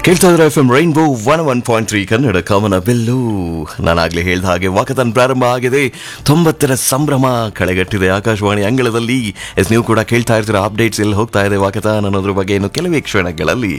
ಕೇಳ್ತಾ ಇದ್ರೆ F M Rainbow one one point three Kannada Kamanabillu ನಾನಾಗ್ಲೇ ಹೇಳ್ದ ಹಾಗೆ ವಾಕಥಾನ್ ಪ್ರಾರಂಭ ಆಗಿದೆ ತೊಂಬತ್ತರ ಸಂಭ್ರಮ ಕಳೆಗಟ್ಟಿದೆ ಆಕಾಶವಾಣಿ ಅಂಗಳದಲ್ಲಿ ಎಸ್ ನೀವು ಕೂಡ ಕೇಳ್ತಾ ಇರ್ತೀರ ಅಪ್ಡೇಟ್ಸ್ ಎಲ್ಲಿ ಹೋಗ್ತಾ ಇದೆ ವಾಕಥಾನ್ ಅನ್ನೋದ್ರ ಬಗ್ಗೆ ಇನ್ನು ಕೆಲವೇ ಕ್ಷಣಗಳಲ್ಲಿ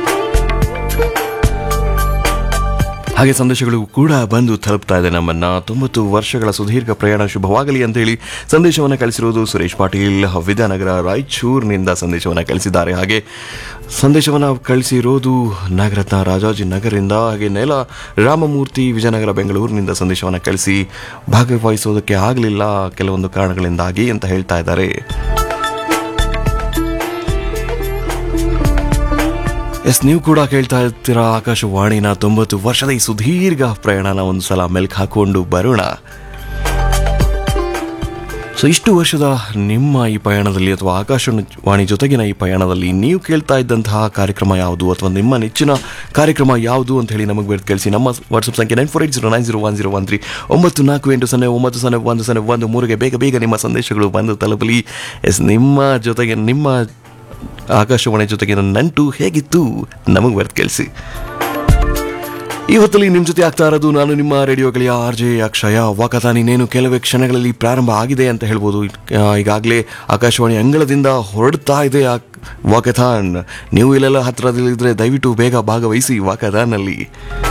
ಹಾಗೆ ಸಂದೇಶಗಳು ಕೂಡ ಬಂದು ತಲುಪ್ತಾ ಇದೆ ನಮ್ಮನ್ನ ತೊಂಬತ್ತು ವರ್ಷಗಳ ಸುದೀರ್ಘ ಪ್ರಯಾಣ ಶುಭವಾಗಲಿ ಅಂತ ಹೇಳಿ ಸಂದೇಶವನ್ನು ಕಳಿಸಿರುವುದು ಸುರೇಶ್ ಪಾಟೀಲ್ ವಿದ್ಯಾನಗರ ರಾಯಚೂರಿನಿಂದ ಸಂದೇಶವನ್ನು ಕಳಿಸಿದ್ದಾರೆ ಹಾಗೆ ಸಂದೇಶವನ್ನು ಕಳಿಸಿರೋದು ನಾಗರತ್ನ ರಾಜಾಜಿ ನಗರದಿಂದ ಹಾಗೆ ನೆಲ ರಾಮಮೂರ್ತಿ ವಿಜಯನಗರ ಬೆಂಗಳೂರಿನಿಂದ ಸಂದೇಶವನ್ನು ಕಳಿಸಿ ಭಾಗವಹಿಸೋದಕ್ಕೆ ಆಗಲಿಲ್ಲ ಕೆಲವೊಂದು ಕಾರಣಗಳಿಂದಾಗಿ ಅಂತ ಹೇಳ್ತಾ ಇದ್ದಾರೆ ಎಸ್ ನೀವು ಕೂಡ ಕೇಳ್ತಾ ಇರ್ತೀರಾ ಆಕಾಶವಾಣಿನ ತೊಂಬತ್ತು ವರ್ಷದ ಈ ಸುದೀರ್ಘ ಪ್ರಯಾಣನ ಒಂದು ಸಲ ಮೆಲ್ಕ್ ಹಾಕೊಂಡು ಬರೋಣ ಸೊ ಇಷ್ಟು ವರ್ಷದ ನಿಮ್ಮ ಈ ಪಯಣದಲ್ಲಿ ಅಥವಾ ಆಕಾಶವಾಣಿ ಜೊತೆಗಿನ ಈ ಪಯಣದಲ್ಲಿ ನೀವು ಕೇಳ್ತಾ ಇದ್ದಂತಹ ಕಾರ್ಯಕ್ರಮ ಯಾವುದು ಅಥವಾ ನಿಮ್ಮ ನೆಚ್ಚಿನ ಕಾರ್ಯಕ್ರಮ ಯಾವುದು ಅಂತ ಹೇಳಿ ನಮಗೆ ಬೇರೆ ಕಳಿಸಿ ನಮ್ಮ ವಾಟ್ಸಪ್ ಸಂಖ್ಯೆ nine four eight zero nine zero one zero one three ಒಂಬತ್ತು ನಾಲ್ಕು ಎಂಟು ಸೊನ್ನೆ ಒಂಬತ್ತು ಸೊನ್ನೆ ಒಂದು ಸೊನ್ನೆ ಒಂದು ಮೂರಿಗೆ ಬೇಗ ಬೇಗ ನಿಮ್ಮ ಸಂದೇಶಗಳು ಬಂದು ತಲುಪಲಿ ಎಸ್ ನಿಮ್ಮ ಜೊತೆಗೆ ನಿಮ್ಮ ಆಕಾಶವಾಣಿ ಜೊತೆಗಿನ ನಂಟು ಹೇಗಿತ್ತು ನಮಗೆ ಬರ್ದು ಕಳಿಸಿ ಈ ಹೊತ್ತಲ್ಲಿ ನಿಮ್ಮ ಜೊತೆ ಆಗ್ತಾ ಇರೋದು ನಾನು ನಿಮ್ಮ ರೇಡಿಯೋ ಗೆಳೆಯ ಆರ್ ಜೆ ಅಕ್ಷಯ ವಾಕಥಾನ್ ಇನ್ನೇನು ಕೆಲವೇ ಕ್ಷಣಗಳಲ್ಲಿ ಪ್ರಾರಂಭ ಆಗಿದೆ ಅಂತ ಹೇಳ್ಬೋದು ಈಗಾಗಲೇ ಆಕಾಶವಾಣಿ ಅಂಗಳದಿಂದ ಹೊರಡ್ತಾ ಇದೆ ಆ ವಾಕಥಾನ್ ನೀವು ಇಲ್ಲೆಲ್ಲ ಹತ್ತಿರದಲ್ಲಿದ್ದರೆ ದಯವಿಟ್ಟು ಬೇಗ ಭಾಗವಹಿಸಿ ವಾಕಥಾನ್ನಲ್ಲಿ